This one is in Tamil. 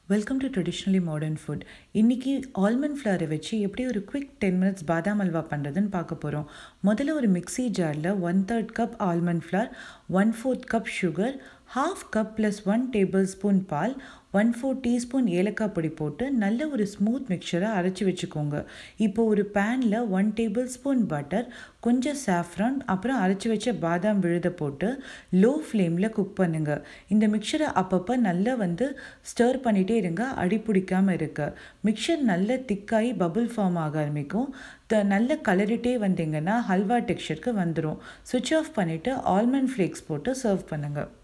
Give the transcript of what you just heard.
welcome to traditionally modern food இன்றைக்கி ஆல்மண்ட் ஃப்ளவரை வச்சு எப்படி ஒரு குவிக் டென் மினிட்ஸ் பாதாம் அல்வா பண்ணுறதுன்னு பார்க்க போகிறோம் முதல்ல ஒரு மிக்ஸி ஜாரில் one third cup almond flour one fourth cup sugar half cup plus one tablespoon பால் ஒன் ஃபோர் டீஸ்பூன் ஏலக்காய் பொடி போட்டு நல்ல ஒரு ஸ்மூத் மிக்சரை அரைச்சி வச்சுக்கோங்க இப்போ ஒரு பேனில் ஒன் டேபிள் ஸ்பூன் பட்டர் கொஞ்சம் சாஃப்ரான் அப்புறம் அரைச்சி வச்ச பாதாம் விழுத போட்டு லோ ஃப்ளேமில் குக் பண்ணுங்கள் இந்த மிக்சரை அப்பப்போ நல்லா வந்து ஸ்டர் பண்ணிகிட்டே இருங்க அடி பிடிக்காமல் இருக்க மிக்சர் நல்ல திக்காகி பபுள் ஃபார்ம் ஆக ஆரம்பிக்கும் த நல்ல கலரிட்டே வந்தீங்கன்னா ஹல்வா டெக்ஸ்சருக்கு வந்துடும் சுவிட்ச் ஆஃப் பண்ணிவிட்டு ஆல்மண்ட் ஃப்ளேக்ஸ் போட்டு சர்வ் பண்ணுங்கள்